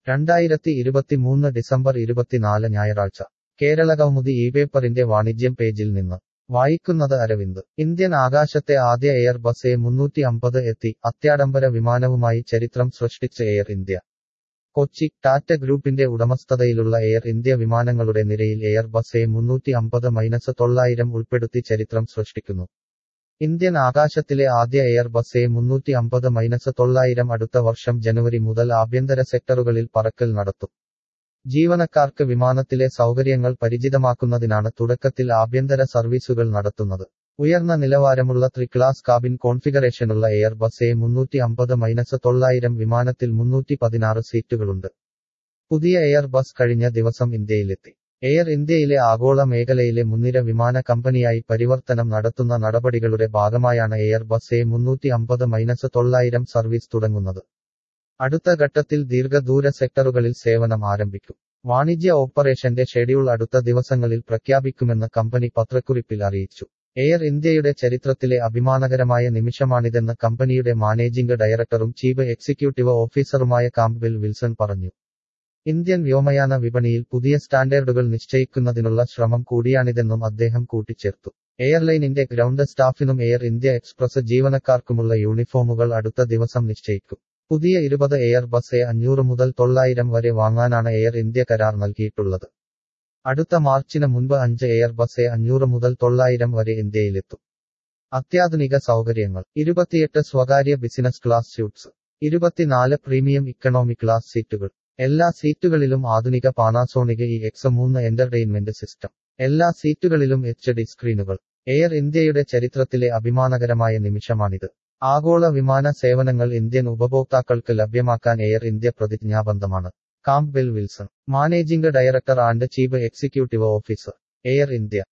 രണ്ടായിരത്തി ഇരുപത്തിമൂന്ന് ഡിസംബർ ഇരുപത്തിനാല് ഞായറാഴ്ച കേരള കൗമുദി ഈ പേപ്പറിന്റെ വാണിജ്യം പേജിൽ നിന്ന് വായിക്കുന്നത് അരവിന്ദ് ഇന്ത്യൻ ആകാശത്തെ ആദ്യ എയർ ബസ് എ മുന്നൂറ്റി അമ്പത് എത്തി അത്യാഡംബര വിമാനവുമായി ചരിത്രം സൃഷ്ടിച്ച എയർ ഇന്ത്യ കൊച്ചി ടാറ്റ ഗ്രൂപ്പിന്റെ ഉടമസ്ഥതയിലുള്ള എയർ ഇന്ത്യ വിമാനങ്ങളുടെ നിരയിൽ എയർ ബസ് എ മുന്നൂറ്റി അമ്പത് മൈനസ് തൊള്ളായിരം ഉൾപ്പെടുത്തി ചരിത്രം സൃഷ്ടിക്കുന്നു ഇന്ത്യൻ ആകാശത്തിലെ ആദ്യ എയർ ബസ് എ മുന്നൂറ്റി അമ്പത് മൈനസ് തൊള്ളായിരം അടുത്ത വർഷം ജനുവരി മുതൽ ആഭ്യന്തര സെക്ടറുകളിൽ പറക്കൽ നടത്തും ജീവനക്കാർക്ക് വിമാനത്തിലെ സൗകര്യങ്ങൾ പരിചിതമാക്കുന്നതിനാണ് തുടക്കത്തിൽ ആഭ്യന്തര സർവീസുകൾ നടത്തുന്നത് ഉയർന്ന നിലവാരമുള്ള ത്രിക്ലാസ് കാബിൻ കോൺഫിഗറേഷനുള്ള എയർ ബസ് എ മുന്നൂറ്റി അമ്പത് മൈനസ് തൊള്ളായിരം വിമാനത്തിൽ മുന്നൂറ്റി പതിനാറ് സീറ്റുകളുണ്ട് പുതിയ എയർ ബസ് കഴിഞ്ഞ ദിവസം ഇന്ത്യയിലെത്തി എയർ ഇന്ത്യയിലെ ആഗോള മേഖലയിലെ മുൻനിര വിമാന കമ്പനിയായി പരിവർത്തനം നടത്തുന്ന നടപടികളുടെ ഭാഗമായാണ് എയർ ബസ് എ മുന്നൂറ്റി അമ്പത് മൈനസ് തൊള്ളായിരം സർവീസ് തുടങ്ങുന്നത് അടുത്ത ഘട്ടത്തിൽ ദീർഘദൂര സെക്ടറുകളിൽ സേവനം ആരംഭിക്കും വാണിജ്യ ഓപ്പറേഷന്റെ ഷെഡ്യൂൾ അടുത്ത ദിവസങ്ങളിൽ പ്രഖ്യാപിക്കുമെന്ന് കമ്പനി പത്രക്കുറിപ്പിൽ അറിയിച്ചു എയർ ഇന്ത്യയുടെ ചരിത്രത്തിലെ അഭിമാനകരമായ നിമിഷമാണിതെന്ന് കമ്പനിയുടെ മാനേജിംഗ് ഡയറക്ടറും ചീഫ് എക്സിക്യൂട്ടീവ് ഓഫീസറുമായ കാംബെൽ വിൽസൺ പറഞ്ഞു ഇന്ത്യൻ വ്യോമയാന വിപണിയിൽ പുതിയ സ്റ്റാൻഡേർഡുകൾ നിശ്ചയിക്കുന്നതിനുള്ള ശ്രമം കൂടിയാണിതെന്നും അദ്ദേഹം കൂട്ടിച്ചേർത്തു എയർലൈനിന്റെ ഗ്രൗണ്ട് സ്റ്റാഫിനും എയർ ഇന്ത്യ എക്സ്പ്രസ് ജീവനക്കാർക്കുമുള്ള യൂണിഫോമുകൾ അടുത്ത ദിവസം നിശ്ചയിക്കും പുതിയ ഇരുപത് എയർ ബസ് എ അഞ്ഞൂറ് മുതൽ തൊള്ളായിരം വരെ വാങ്ങാനാണ് എയർ ഇന്ത്യ കരാർ നൽകിയിട്ടുള്ളത് അടുത്ത മാർച്ചിന് മുൻപ് അഞ്ച് എയർ ബസ് എ അഞ്ഞൂറ് മുതൽ തൊള്ളായിരം വരെ ഇന്ത്യയിലെത്തും അത്യാധുനിക സൗകര്യങ്ങൾ ഇരുപത്തിയെട്ട് സ്വകാര്യ ബിസിനസ് ക്ലാസ് സ്യൂട്ട്സ് ഇരുപത്തിനാല് പ്രീമിയം ഇക്കണോമി ക്ലാസ് സീറ്റുകൾ എല്ലാ സീറ്റുകളിലും ആധുനിക പാനാസോണിക് ഇ എക്സ് മൂന്ന് എന്റർടൈൻമെന്റ് സിസ്റ്റം എല്ലാ സീറ്റുകളിലും എച്ച് ഡി സ്ക്രീനുകൾ എയർ ഇന്ത്യയുടെ ചരിത്രത്തിലെ അഭിമാനകരമായ നിമിഷമാണിത് ആഗോള വിമാന സേവനങ്ങൾ ഇന്ത്യൻ ഉപഭോക്താക്കൾക്ക് ലഭ്യമാക്കാൻ എയർ ഇന്ത്യ പ്രതിജ്ഞാബദ്ധമാണ് Campbell Wilson managing director and chief executive officer Air India